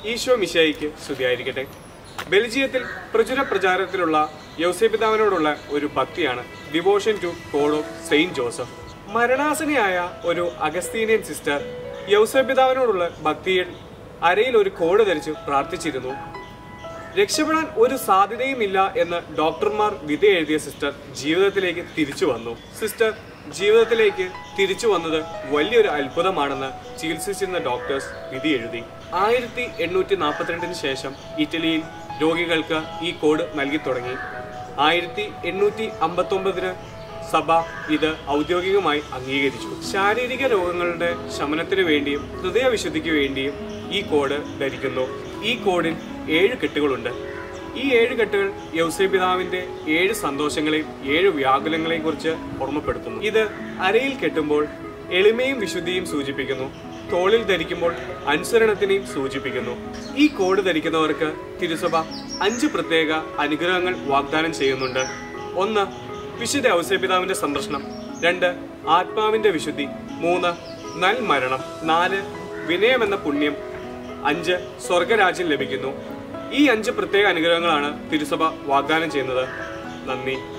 ഈശോ മിശായിക്ക് സ്തുതിയായിരിക്കട്ടെ ബെൽജിയത്തിൽ പ്രചുര പ്രചാരത്തിലുള്ള യൗസേപിതാവിനോടുള്ള ഒരു ഭക്തിയാണ് devotion to cord of Saint Joseph മരണാസനയായ ഒരു അഗസ്തീനിയൻ സിസ്റ്റർ യൗസേപിതാവിനോടുള്ള ഭക്തിയിൽ അരയിൽ ഒരു കോഡ് ധരിച്ച് പ്രാർത്ഥിച്ചിരുന്നു രക്ഷപ്പെടാൻ ഒരു സാധ്യതയുമില്ല എന്ന് ഡോക്ടർമാർ വിധി എഴുതിയ സിസ്റ്റർ ജീവിതത്തിലേക്ക് തിരിച്ചു വന്നു സിസ്റ്റർ ജീവിതത്തിലേക്ക് തിരിച്ചു വന്നത് വലിയൊരു അത്ഭുതമാണെന്ന് ചികിത്സിച്ചിരുന്ന ഡോക്ടേഴ്സ് വിധി എഴുതി ആയിരത്തി എണ്ണൂറ്റി നാൽപ്പത്തിരണ്ടിന് ശേഷം ഇറ്റലിയിൽ രോഗികൾക്ക് ഈ കോഡ് നൽകി തുടങ്ങി ആയിരത്തി എണ്ണൂറ്റി അമ്പത്തൊമ്പതിന് സഭ ഇത് ഔദ്യോഗികമായി അംഗീകരിച്ചു ശാരീരിക രോഗങ്ങളുടെ ശമനത്തിന് വേണ്ടിയും ഹൃദയവിശുദ്ധിക്ക് വേണ്ടിയും ഈ കോഡ് ധരിക്കുന്നു ഈ കോഡിൽ ഏഴ് കെട്ടുകളുണ്ട് ഈ ഏഴ് കെട്ടുകൾ യൗസേപിതാവിന്റെ ഏഴ് സന്തോഷങ്ങളെയും ഏഴ് വ്യാകുലങ്ങളെയും കുറിച്ച് ഓർമ്മപ്പെടുത്തുന്നു ഇത് അരയിൽ കെട്ടുമ്പോൾ എളിമയും വിശുദ്ധിയും സൂചിപ്പിക്കുന്നു തോളിൽ ധരിക്കുമ്പോൾ അനുസരണത്തിനെയും സൂചിപ്പിക്കുന്നു ഈ കോഡ് ധരിക്കുന്നവർക്ക് തിരുസഭ അഞ്ച് പ്രത്യേക അനുഗ്രഹങ്ങൾ വാഗ്ദാനം ചെയ്യുന്നുണ്ട് ഒന്ന് വിശുദ്ധ ഔസേപിതാവിന്റെ സംരക്ഷണം രണ്ട് ആത്മാവിന്റെ വിശുദ്ധി മൂന്ന് നൽ മരണം നാല് വിനയമെന്ന പുണ്യം അഞ്ച് സ്വർഗരാജ്യം ലഭിക്കുന്നു ഈ അഞ്ച് പ്രത്യേക അനുഗ്രഹങ്ങളാണ് തിരുസഭ വാഗ്ദാനം ചെയ്യുന്നത് നന്ദി